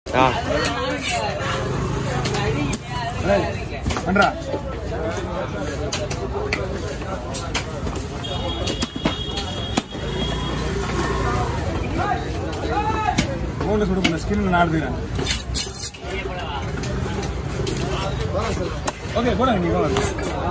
ஆ பண்றா போன்ல சுடு பண்ண ஸ்கிரீன்ல நான் எடுத்துக்கிறேன் ஓகே போடுங்க நீங்க போங்க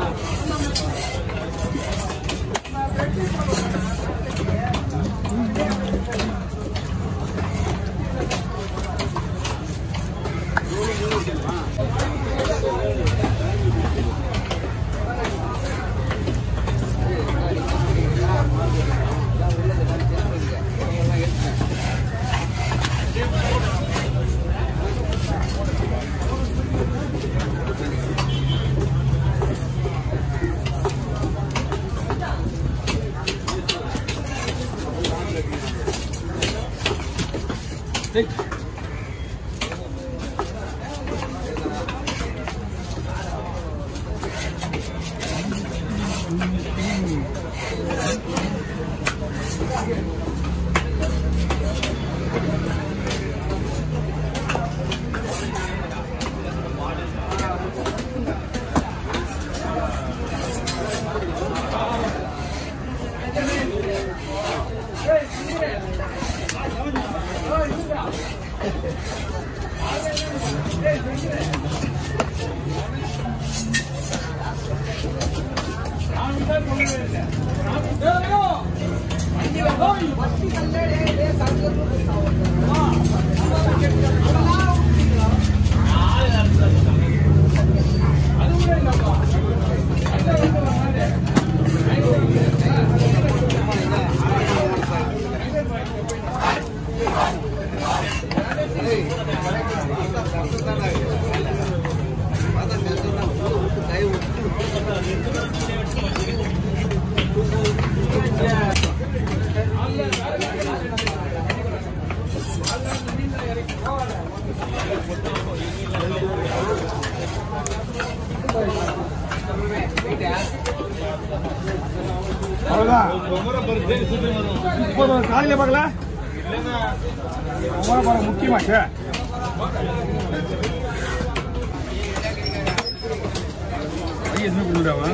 டேய் அவ்வளவுதான் இப்போ காலையில பார்க்கல உமர பாரு முக்கியமாச்சு ஐயா எதுவுமே கொண்டுடாவா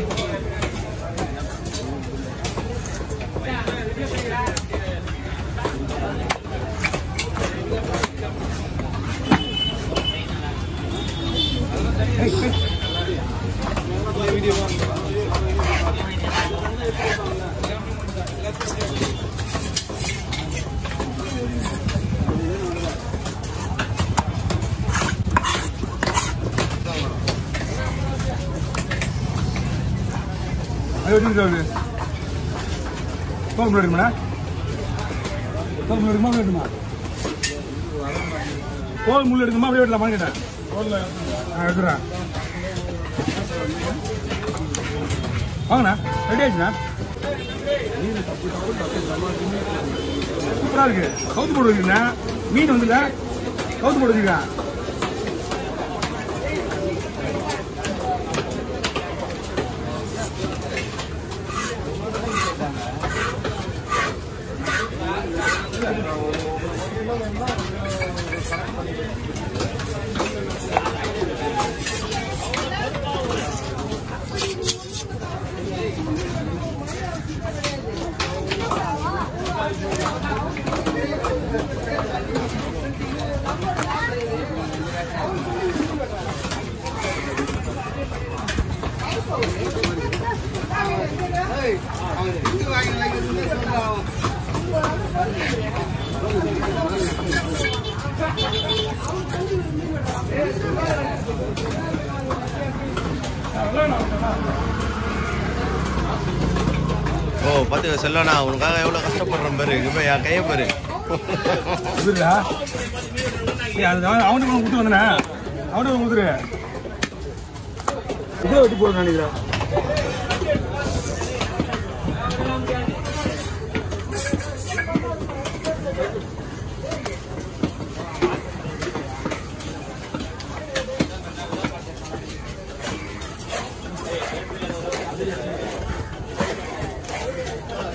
அது எப்படி சார் தோல் முன்னாடி எடுக்குமா தோல் முன்னாடி எடுக்குமா அப்படியே எடுக்குமா தோல் முள்ள எடுக்குமா அப்படியே எடுக்கலாமா கேட்டேன் ஆ எடுத்துறேன் வாங்கண்ணா ரெடி ஆச்சுண்ணா சூப்பரா இருக்கு கவுத்து போட்டு வச்சுக்கண்ணா மீன் வந்துல கவுத்து போட்டு வச்சுக்கேன் ஓ பார்த்து செல்லண்ணா உனக்காக எவ்வளோ கஷ்டப்படுறேன் பாரு இங்கே போய் என் கையை பாரு இதுடா ஏய் அது அவன் அவனுக்கு ஒன்று கொடுத்து வந்தனே அவனுக்கு கொடுத்துரு இதே வெட்டி போடுறேன் நினைக்கிறேன்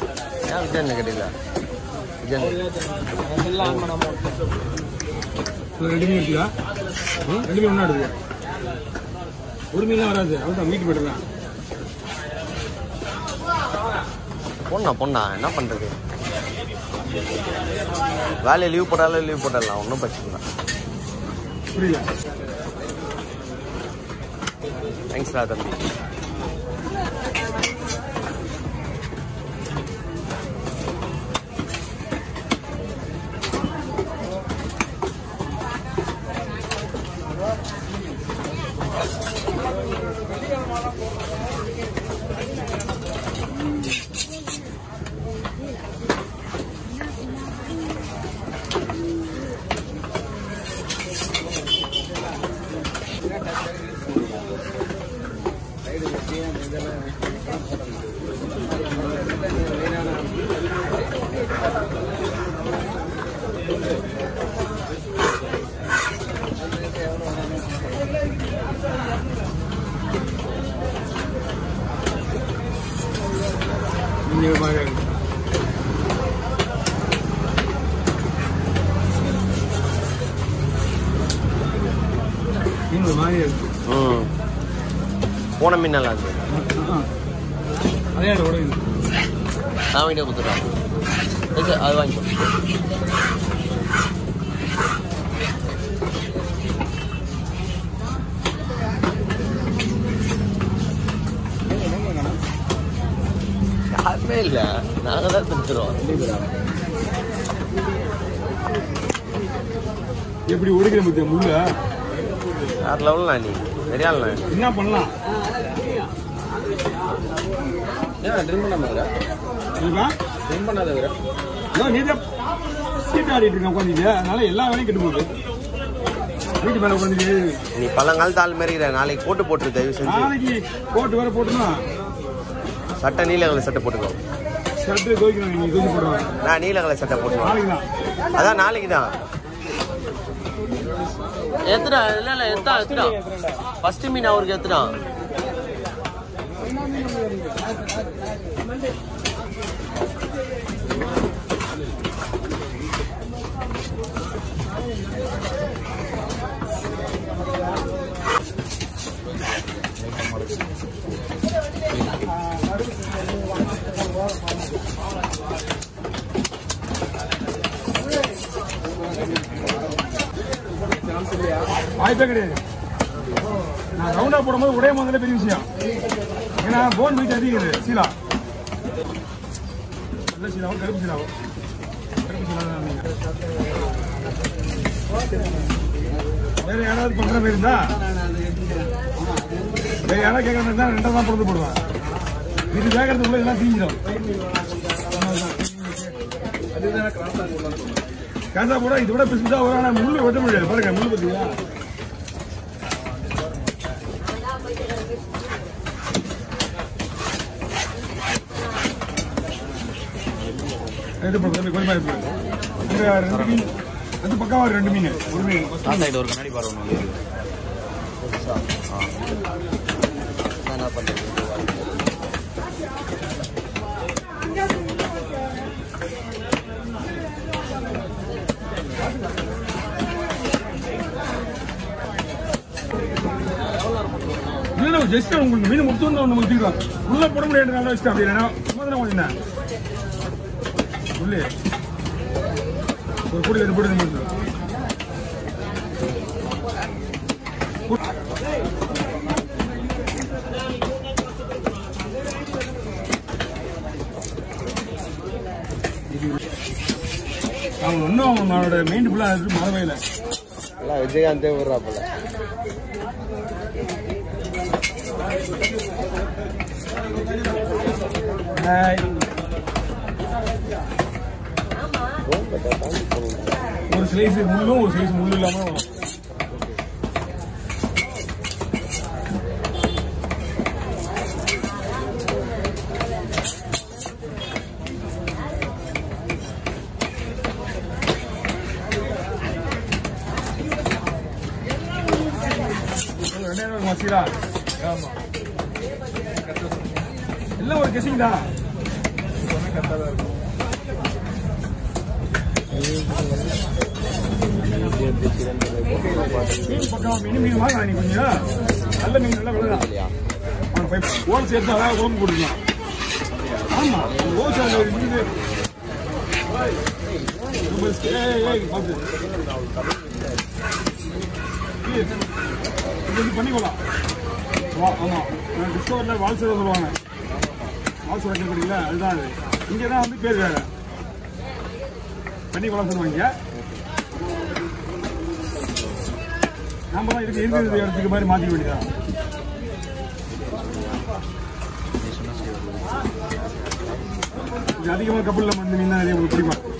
ஏன் விஜயன் கேட்டீங்களா விஜயன் இது ரெண்டு மீன் எடுத்துக்கா ரெண்டு மீன் ஒன்றா எடுத்துக்க ஒரு மீன்லாம் வராது அவ்வளோதான் மீட்டு போயிடலாம் பொண்ணா பொண்ணா என்ன பண்றது வேலையை லீவ் போட்டாலும் லீவ் போட்டுடலாம் ஒன்றும் பிரச்சனை இல்லை புரியல தேங்க்ஸ்டா தம்பி இந்த மாதிரி மீன் ஒரு மாதிரி இருக்கு ம் போன மீன் நல்லா இருக்கு ஆ. அதே அதோட இது நான் வீடியோ கொடுத்துட்றேன் இது அது வாங்கிக்கோ யாருமே இல்லை நாங்கள் தான் திருத்துறோம் எப்படி ஒடுக்கிற முத்திய முள்ள வேறு லெவலில் நீ பெரிய ஆள் நான் என்ன பண்ணலாம் ஏன் ட்ரிம் பண்ணாம இருக்கிற இருக்கா ட்ரிம் பண்ணாத இருக்கிற இதோ நீ தான் சீட் ஆடிட்டு இருக்க உட்காந்துட்டு அதனால எல்லா வேலையும் கெட்டு போகுது வீட்டு மேல உட்காந்துட்டு நீ பழங்காலத்து ஆள் மாரி இருக்கிற. நாளைக்கு போட்டு போட்டுரு தயவு செஞ்சு நாளைக்கு போட்டு வேற போட்டுனா சட்டை நீல கலர் சட்டை போட்டுக்கோ ஷர்ட்டு துவைக்கணும் நீங்க துவைச்சு போடுவாங்க நான் நீல கலர் சட்டை போட்டுருவேன் நாளைக்கு தான் அதான் நாளைக்கு தான் எத்தனை இல்ல இல்ல எத்தா எத்தனா ஃபர்ஸ்ட் மீன் அவருக்கு எத்தனா வாய்ப்பே கிடையாது நான் ரவுண்டா போடும்போது உடைய முதல்ல பெரிய விஷயம் ஏன்னா போன் வெயிட் அதிகம் இது சீலா நல்ல சீலாவும் கருப்பு சீலாவும் கருப்பு சீலா தான் நீங்க. வேற யாராவது பண்ற மாதிரி இருந்தா வேற யாராவது கேட்கற மாதிரி இருந்தா ரெண்டா தான் பொழுது போடுவேன் இது கேட்கறதுக்குள்ள எல்லாம் தீஞ்சிடும் காசா போட இதை விட பிசுதா வரும் ஆனா முள்ளு வெட்ட முடியாது பாருங்க முள்ளு பத்தியா இது பக்கம் கொஞ்சம் இருக்கு இந்த ரெண்டு மீன் அது பக்காவா இருக்கு ரெண்டு மீன் ஒரு மீன் தாத்தா இது ஒரு கண்ணாடி பாரு ஒன்று என்ன பண்றது இல்ல ஜஸ்ட் உங்களுக்கு மீன் முடிச்சு ஒன்று முடிச்சுக்கலாம் உள்ள போட முடியாது நல்லா வச்சுட்டேன் அப்படின்னா சும்மா தானே கொஞ்சம் என்ன உள்ளே ஒரு கூடி ரெண்டு போட்டு முடிச்சு அவன் இன்னும் அவனோட மெயின் ஃபுல்லாக இருக்கு மழை பெய்யல எல்லாம் விஜயகாந்தே விடுறாப்புல ஹாய் ஒரு ஸ்லைஸ் முள்ளும் ஒரு ஸ்லைஸ் முள்ளு இல்லாம வரும். ரெண்டாயிரம் ரூபாய் மசிரா ஆமா எல்லாம் ஒரு கெசிங் தான் மீன் பக்கம் மீன் மீன் வாங்க நீ கொஞ்சம் நல்ல மீன் நல்ல விலை தான் அவனை போய் ஓல் சேர்த்து அதாவது குழம்பு போட்டுக்கலாம் ஆமா ஓல் சேர்த்து மீன் நம்ம ஏய், ஏய், பார்த்து. ஏய், இது வந்து பண்ணிக்கலாம் வா ஆமா டிஸ்கவரில் வால் சேவை சொல்லுவாங்க வால் சேவை கேட்குறீங்களா அதுதான் அது இங்கே தான் வந்து பேர் வேறு பண்ணிக்கலாம் சொல்லுவாங்க நாம தான் இதுக்கு இருக்கிற இடத்துக்கு மாதிரி மாற்றிக்க வேண்டியதான் இது அதிகமாக கப்பலில் வந்து மீன் தான் நிறைய உங்களுக்கு பிடிக்கும்